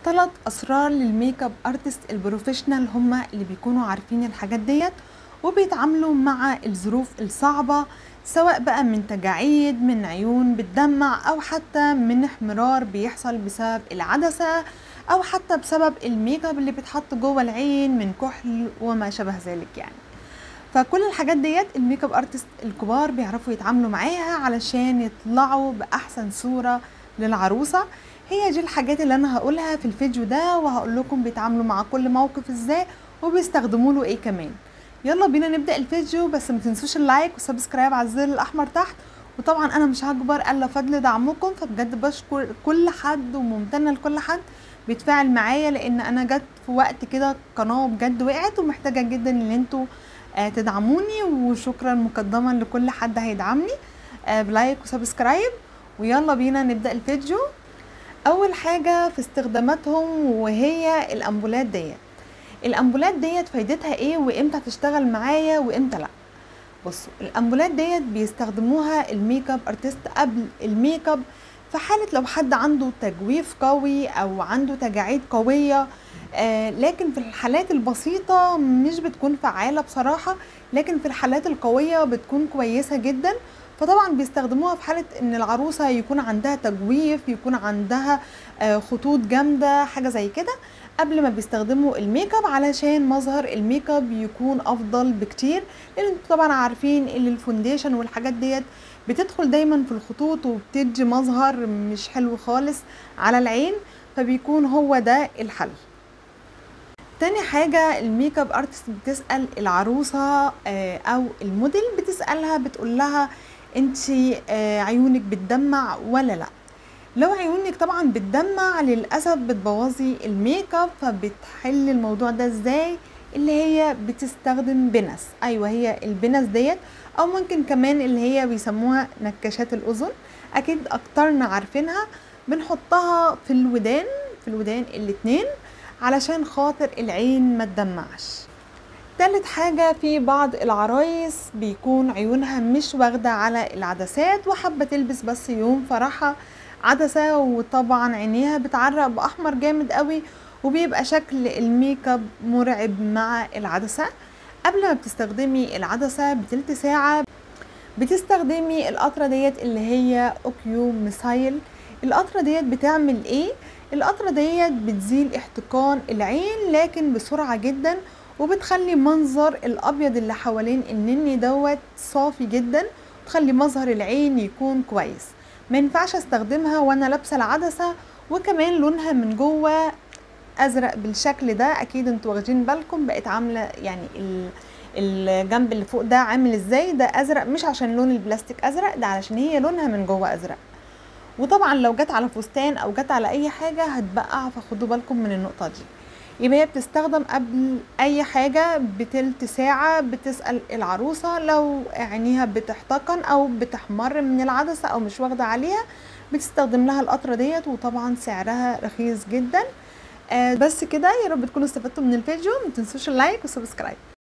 ثلاث اسرار للميك اب ارتست البروفيشنال هما اللي بيكونوا عارفين الحاجات ديت وبيتعاملوا مع الظروف الصعبة سواء بقى من تجاعيد من عيون بتدمع او حتى من احمرار بيحصل بسبب العدسة او حتى بسبب الميك اب اللي بيتحط جوه العين من كحل وما شابه ذلك يعني فكل الحاجات ديت الميك اب ارتست الكبار بيعرفوا يتعاملوا معاها علشان يطلعوا باحسن صورة للعروسة هي دي الحاجات اللي انا هقولها في الفيديو ده وهقول لكم بيتعاملوا مع كل موقف ازاي وبيستخدموا له ايه كمان يلا بينا نبدا الفيديو بس ما تنسوش اللايك والسبسكرايب على الزر الاحمر تحت وطبعا انا مش هكبر الا فضل دعمكم فبجد بشكر كل حد وممتنه لكل حد بيتفاعل معايا لان انا جت في وقت كده القناه بجد وقعت ومحتاجه جدا ان انتوا آه تدعموني وشكرا مقدما لكل حد هيدعمني آه بلايك وسبسكرايب ويلا بينا نبدا الفيديو اول حاجه في استخداماتهم وهي الامبولات ديت الامبولات ديت فايدتها ايه وامتى هتشتغل معايا وامتى لا بصوا الامبولات ديت بيستخدموها الميك اب ارتست قبل الميك اب في حاله لو حد عنده تجويف قوي او عنده تجاعيد قويه آه لكن في الحالات البسيطه مش بتكون فعاله بصراحه لكن في الحالات القويه بتكون كويسه جدا فطبعا بيستخدموها في حاله ان العروسه يكون عندها تجويف يكون عندها آه خطوط جامده حاجه زي كده قبل ما بيستخدموا الميك اب علشان مظهر الميك اب يكون افضل بكتير لان انتوا طبعا عارفين ان الفونديشن والحاجات ديت بتدخل دايما في الخطوط وبتدي مظهر مش حلو خالص على العين فبيكون هو ده الحل تاني حاجة الميك اب ارتست بتسأل العروسة او الموديل بتسألها بتقول لها انت عيونك بتدمع ولا لا لو عيونك طبعا بتدمع للاسف بتبوظي الميك اب فبتحل الموضوع ده ازاي اللي هي بتستخدم بنس ايوه هي البنس ديت او ممكن كمان اللي هي بيسموها نكاشات الاذن اكيد اكترنا عارفينها بنحطها في الودان في الودان الاتنين علشان خاطر العين ما تدمعش تالت حاجة في بعض العرايس بيكون عيونها مش واخدة على العدسات وحابة تلبس بس يوم فرحها عدسة وطبعا عينيها بتعرق بأحمر جامد قوي وبيبقى شكل الميك اب مرعب مع العدسة قبل ما بتستخدمي العدسة بتلت ساعة بتستخدمي القطرة ديت اللي هي اوكيو ميسايل القطرة ديت بتعمل ايه القطرة ديت بتزيل احتقان العين لكن بسرعة جدا وبتخلي منظر الابيض اللي حوالين النني دوت صافي جدا وتخلي مظهر العين يكون كويس ما ينفعش استخدمها وانا لابسه العدسه وكمان لونها من جوه ازرق بالشكل ده اكيد انتوا واخدين بالكم بقت عامله يعني الجنب اللي فوق ده عامل ازاي ده ازرق مش عشان لون البلاستيك ازرق ده علشان هي لونها من جوه ازرق وطبعا لو جت على فستان او جت على اي حاجه هتبقع فخدوا بالكم من النقطه دي يبقى هي بتستخدم قبل اي حاجة بتلت ساعة بتسأل العروسة لو عينيها بتحتقن او بتحمر من العدسة او مش واخدة عليها بتستخدم لها القطرة ديت وطبعا سعرها رخيص جدا آه بس كده يا رب تكونوا استفدتوا من الفيديو متنسوش اللايك والسبسكرايب